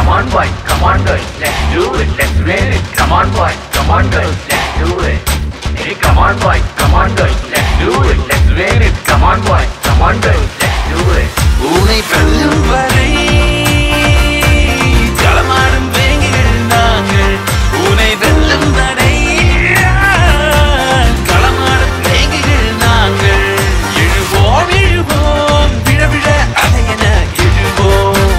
come on boy, come on girl, let's do it, let's win it. Come on boy, come on girl, let's do it. Hey, come on boy, come on girl, let's do it, let's win it. Come on boy, come on girl, let's do it. உனை வெல்லும் வரை களமாடும் வேங்கிகள் நாங்கள் உனை வெல்லும் வரை களமாடும் வேங்கிகள் நாங்கள் எழுவோம் எழுவோம் விழ விழ அலையென எழுவோம்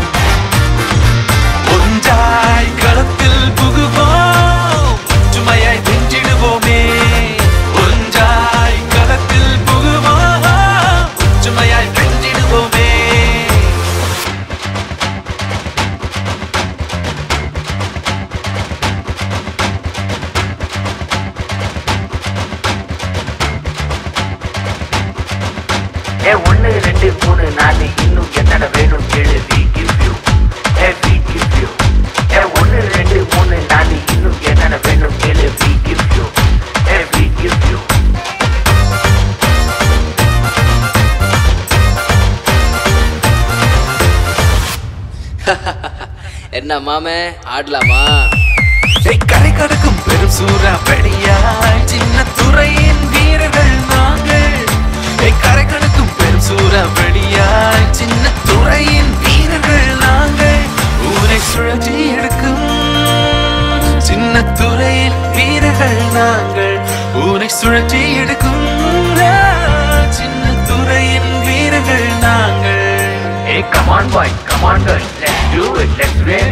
ஒன்றாய் களத்தில் புகுவோம் சுமையாய் வென்றிடுவோமே ஒன்றாய் களத்தில் புகுவோம் சுமையாய் வென்றிடுவோமே ஏ ஒன்று ரெண்டு மூணு நாலு இன்னும் என்னென்ன வேணும் கேளு we give you A we give you A ஒன்று ரெண்டு மூணு நாலு இன்னும் என்னென்ன வேணும் கேளு we give you A we give you என்ன மாமே ஆடலாமா ஏய், கரை கடக்கும் பெரும் சூறா வெடியாய் சின்ன துறையின் வீரர்கள் நாங்கள் ஏய், கரை கடக்கும் பெரும் சூறா வெடியாய் சின்ன துறையின் வீரர்கள் நாங்கள் ஊரை சுழற்றி எடுக்கும் சின்ன துறையின் வீரர்கள் நாங்கள் ஊரை சுழற்றி எடுக்கும் சின்ன துறையின் வீரர்கள் நாங்கள் Hey, come on, boy, come on, girl, let's do it, let's win